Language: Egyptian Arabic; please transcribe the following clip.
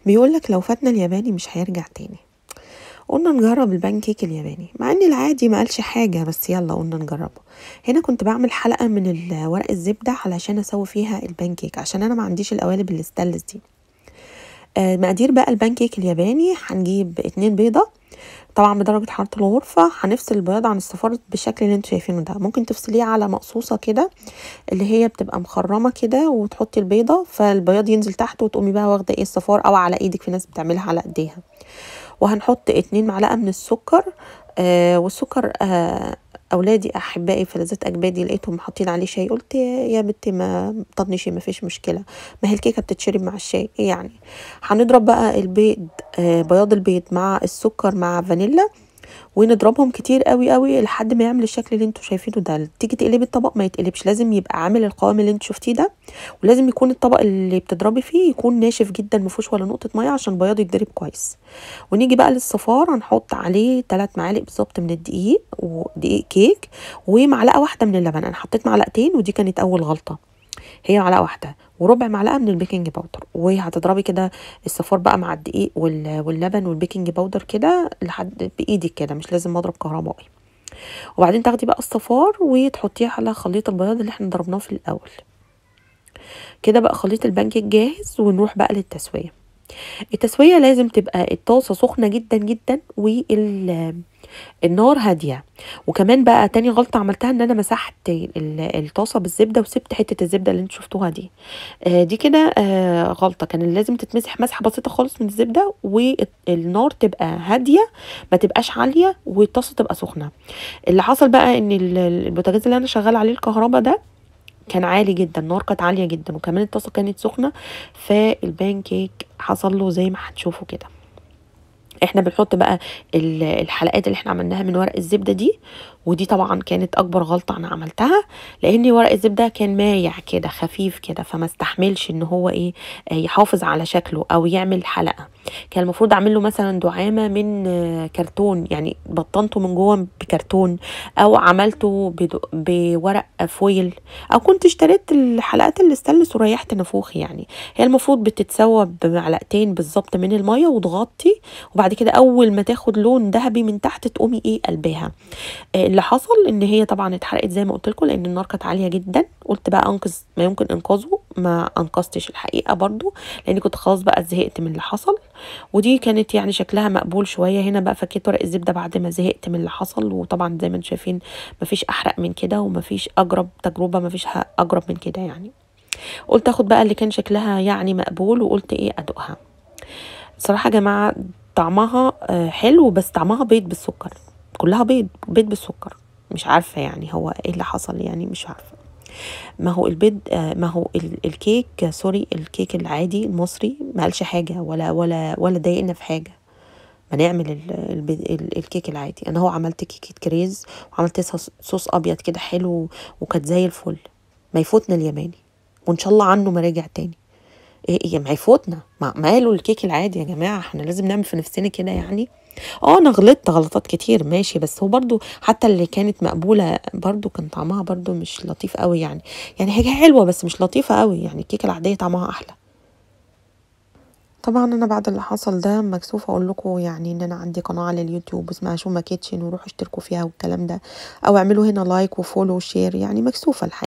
بيقول لك لو فاتنا الياباني مش هيرجع تاني قلنا نجرب البان كيك الياباني مع ان العادي ما قالش حاجه بس يلا قلنا نجربه هنا كنت بعمل حلقه من ال- ورق الزبده علشان اسوي فيها البان كيك عشان انا ما عنديش القوالب الستانلس دي آه، مقادير بقى البان كيك الياباني هنجيب اتنين بيضه طبعا بدرجه حراره الغرفه هنفصل البياض عن الصفار بالشكل اللي انتوا شايفينه ده ممكن تفصليه على مقصوصه كده اللي هي بتبقى مخرمه كده وتحطي البيضه فالبياض ينزل تحت وتقومي بقى واخده ايه الصفار او على ايدك في ناس بتعملها على ايديها وهنحط اتنين معلقه من السكر آه والسكر آه اولادي احبائي فلذات اجبادي لقيتهم حاطين عليه شاي قلت يا يا بنتي ما طنشي ما فيش مشكله ما هي الكيكه بتتشرب مع الشاي ايه يعني هنضرب بقى البيض آه بياض البيض مع السكر مع فانيلا ونضربهم كتير قوي قوي لحد ما يعمل الشكل اللي انتوا شايفينه ده تيجي تقلبي الطبق ما يتقلبش لازم يبقى عامل القوام اللي انتوا شفتيه ده ولازم يكون الطبق اللي بتضربي فيه يكون ناشف جدا ما فيهوش ولا نقطه ميه عشان البياض يتضرب كويس ونيجي بقى للصفار هنحط عليه 3 معالق بالظبط من الدقيق ودقيق كيك ومعلقه واحده من اللبن انا حطيت معلقتين ودي كانت اول غلطه هي معلقه واحده وربع معلقه من البيكنج باودر وهتضربي كده الصفار بقى مع الدقيق وال- واللبن والبيكنج باودر كده لحد بايدك كده مش لازم مضرب كهربائي وبعدين تاخدي بقى الصفار وتحطيه على خليط البياض اللي احنا ضربناه في الاول كده بقى خليط البانكيك جاهز ونروح بقى للتسويه التسويه لازم تبقى الطاسه سخنه جدا جدا وال النار هاديه وكمان بقى تاني غلطه عملتها ان انا مسحت ال- الطاسه بالزبده وسبت حته الزبده اللي انتوا شفتوها دي آه دي كده آه غلطه كان لازم تتمسح مسحه بسيطه خالص من الزبده والنار تبقى هاديه ما تبقاش عاليه والطاسه تبقى سخنه اللي حصل بقى ان ال- البوتاجاز اللي انا شغاله عليه الكهرباء ده كان عالي جدا النار كانت عاليه جدا وكمان الطاسه كانت سخنه فالبان كيك حصل له زي ما هتشوفوا كده احنا بنحط بقى ال- الحلقات اللي احنا عملناها من ورق الزبده دي ودي طبعا كانت اكبر غلطه انا عملتها لان ورق الزبده كان مايع كده خفيف كده فما استحملش ان هو ايه آه، يحافظ على شكله او يعمل حلقه كان المفروض اعمل له مثلا دعامه من آه، كرتون يعني بطنته من جوه بكرتون او عملته بدو- بورق فويل او كنت اشتريت الحلقات اللي استلس وريحت نافوخي يعني هي المفروض بتتسوى بمعلقتين بالظبط من الميه وتغطي وبعد كده اول ما تاخد لون ذهبي من تحت تقومي ايه قلبها آه، اللي حصل ان هي طبعا اتحرقت زي ما قلت لكم لان النار كانت عاليه جدا قلت بقى انقذ ما يمكن انقاذه ما انقذتش الحقيقه برضو لاني كنت خلاص بقى زهقت من اللي حصل ودي كانت يعني شكلها مقبول شويه هنا بقى فكيت ورق الزبده بعد ما زهقت من اللي حصل وطبعا زي ما انتم شايفين مفيش احرق من كده ومفيش اجرب تجربه مفيش ه- اجرب من كده يعني قلت اخد بقى اللي كان شكلها يعني مقبول وقلت ايه ادوقها صراحه يا جماعه طعمها آه، حلو بس طعمها بيض بالسكر كلها بيض بيض بالسكر مش عارفه يعني هو ايه اللي حصل يعني مش عارفه ما هو البيض آه، ما هو ال- الكيك آه، سوري الكيك العادي المصري ما قالش حاجه ولا ولا ولا ضايقنا في حاجه ما نعمل ال- البيض ال- الكيك العادي انا هو عملت كيكه كريز وعملت صوص- صوص ابيض كده حلو وكانت زي الفل ما يفوتنا الياباني وان شاء الله عنه ما رجع تاني ايه ايه ما يفوتنا ما ماله الكيك العادي يا جماعه احنا لازم نعمل في نفسنا كده يعني اه انا غلطت غلطات كتير ماشي بس هو برضو حتى اللي كانت مقبوله برضو كان طعمها برضو مش لطيف قوي يعني يعني هي حلوه بس مش لطيفه قوي يعني الكيكه العاديه طعمها احلى طبعا انا بعد اللي حصل ده مكسوفه اقول لكم يعني ان انا عندي قناه على اليوتيوب اسمها شوما كيتشن وروحوا اشتركوا فيها والكلام ده او اعملوا هنا لايك وفولو وشير يعني مكسوفه الحقيقه